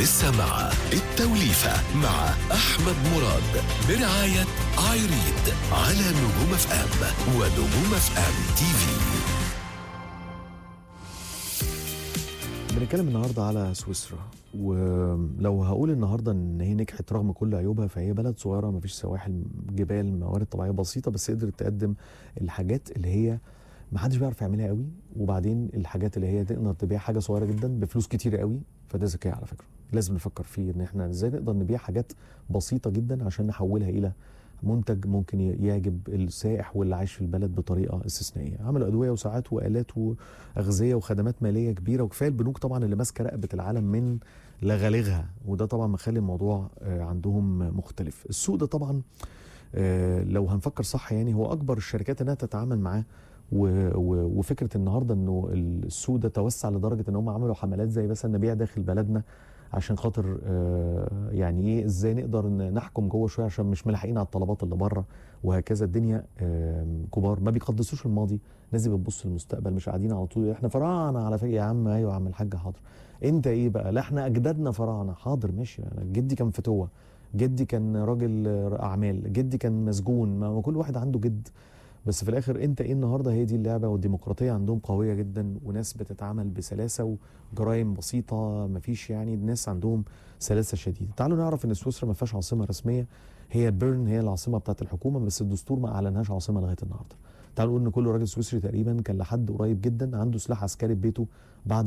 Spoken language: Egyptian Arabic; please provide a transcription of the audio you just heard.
لسه مع التوليفة مع أحمد مراد برعاية عايريد على نجوم اف ام ونجوم اف ام تي في بنتكلم النهارده على سويسرا ولو هقول النهارده ان هي نجحت رغم كل عيوبها فهي بلد صغيره ما فيش سواحل جبال موارد طبيعيه بسيطه بس قدرت تقدم الحاجات اللي هي ما حدش بيعرف يعملها قوي وبعدين الحاجات اللي هي تقدر تبيع حاجه صغيره جدا بفلوس كتيره قوي فده ذكاء على فكره لازم نفكر فيه ان احنا ازاي نقدر نبيع حاجات بسيطه جدا عشان نحولها الى منتج ممكن يعجب السائح واللي عايش في البلد بطريقه استثنائيه عملوا ادويه وساعات والات واغذيه وخدمات ماليه كبيره وكفايه البنوك طبعا اللي ماسكه رقبه العالم من لغالغها وده طبعا مخلي الموضوع آه، عندهم مختلف السوق ده طبعا آه، لو هنفكر صح يعني هو اكبر الشركات انها تتعامل معاه و- و- وفكره النهارده انه السوق ده توسع لدرجه ان هم عملوا حملات زي مثلا نبيع داخل بلدنا عشان خاطر آه، يعني ايه ازاي نقدر ن- نحكم جوه شويه عشان مش ملاحقين على الطلبات اللي بره وهكذا الدنيا آم، كبار ما بيقدسوش الماضي ناس بتبص للمستقبل مش قاعدين على طول احنا فراعنه على فكره يا عم ايوه يا عم الحاج حاضر انت ايه بقى لا احنا اجدادنا فراعنه حاضر ماشي أنا جدي كان فتوه جدي كان راجل آه، اعمال جدي كان مسجون ما ما كل واحد عنده جد بس في الاخر انت ايه النهارده هي دي اللعبه والديمقراطيه عندهم قويه جدا وناس بتتعامل بسلاسه وجرائم بسيطه مفيش يعني الناس عندهم سلاسه شديده تعالوا نعرف ان سويسرا ما فيهاش عاصمه رسميه هي بيرن هي العاصمه بتاعت الحكومه بس الدستور ما اعلنهاش عاصمه لغايه النهارده تعالوا نقول ان كل راجل سويسري تقريبا كان لحد قريب جدا عنده سلاح عسكري في بيته بعد